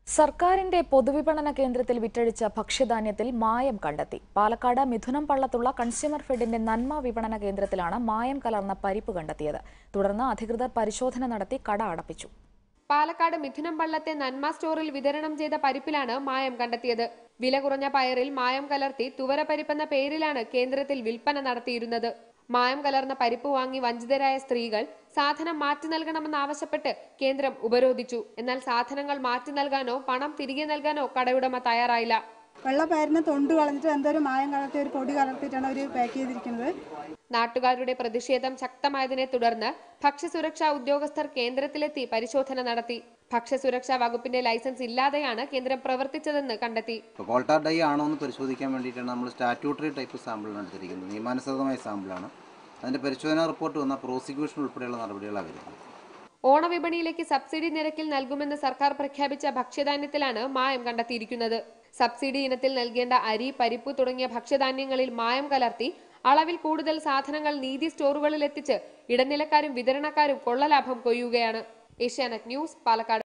സർക്കാരിന്റെ പൊതുവിപണന കേന്ദ്രത്തിൽ വിറ്റഴിച്ച ഭക്ഷ്യധാന്യത്തിൽ മായം കണ്ടെത്തി പാലക്കാട് മിഥുനം പള്ളത്തുള്ള കൺസ്യൂമർ ഫെഡിന്റെ നന്മ വിപണന കേന്ദ്രത്തിലാണ് മായം കലർന്ന പരിപ്പ് കണ്ടെത്തിയത് തുടർന്ന് അധികൃതർ പരിശോധന നടത്തി കട അടപ്പിച്ചു പാലക്കാട് മിഥുനം പള്ളത്തെ നന്മ സ്റ്റോറിൽ വിതരണം ചെയ്ത പരിപ്പിലാണ് മായം കണ്ടെത്തിയത് വില കുറഞ്ഞ പയറിൽ മായം കലർത്തി തുവര പരിപ്പെന്ന പേരിലാണ് കേന്ദ്രത്തിൽ വിൽപ്പന നടത്തിയിരുന്നത് മായം കലർന്ന പരിപ്പ് വാങ്ങി വഞ്ചിതരായ സ്ത്രീകൾ സാധനം മാറ്റി നൽകണമെന്നാവശ്യപ്പെട്ട് കേന്ദ്രം ഉപരോധിച്ചു എന്നാൽ സാധനങ്ങൾ മാറ്റി നൽകാനോ പണം തിരികെ നൽകാനോ കടയുടമ തയ്യാറായില്ല വെള്ളപ്പയറിനെ തൊണ്ട് കളഞ്ഞിട്ട് എന്തോ ഒരു മായം കലർത്തി ഒരു പൊടി കലർത്തിയിട്ടാണ് അവർ പാക്ക് ചെയ്തിരിക്കുന്നത് നാട്ടുകാരുടെ പ്രതിഷേധം ശക്തമായതിനെ തുടർന്ന് ഭക്ഷ്യസുരക്ഷാ ഉദ്യോഗസ്ഥർ കേന്ദ്രത്തിലെത്തി പരിശോധന നടത്തി ഭക്ഷ്യസുരക്ഷാ വകുപ്പിന്റെ ലൈസൻസ് ഇല്ലാതെയാണ് കേന്ദ്രം പ്രവർത്തിച്ചതെന്ന് കണ്ടെത്തി ഇപ്പോൾ കോൾട്ടാർ ഡൈ ആണോ എന്ന് പരിശോധിക്കാൻ വേണ്ടിയിട്ടാണ് നമ്മൾ സ്റ്റാറ്റ്യൂട്ടറി ടൈപ്പ് സാമ്പിളാണ് എടുത്തിരിക്കുന്നത് നിയമാനുസൃതമായ സാമ്പിളാണ് അതിൻ്റെ പരിശോധനാ റിപ്പോർട്ട് വന്ന പ്രോസിക്യൂഷൻ ഉൾപ്പെടെയുള്ള നടപടികളാണ് വരുന്നത് ഓണവിപണിയിലേക്ക് സബ്സിഡി നിരക്കിൽ നൽകുമെന്ന് സർക്കാർ പ്രഖ്യാപിച്ച ഭക്ഷ്യധാന്യത്തിലാണ് മായം കണ്ടെത്തിയിരിക്കുന്നത് സബ്സിഡി ഇനത്തിൽ നൽകേണ്ട അരി പരിപ്പ് തുടങ്ങിയ ഭക്ഷ്യധാന്യങ്ങളിൽ മായം കലർത്തി അളവിൽ കൂടുതൽ സാധനങ്ങൾ നീതി സ്റ്റോറുകളിൽ എത്തിച്ച് ഇടനിലക്കാരും വിതരണക്കാരും കൊള്ളലാഭം കൊയ്യുകയാണ് ഏഷ്യാനെറ്റ് ന്യൂസ് പാലക്കാട്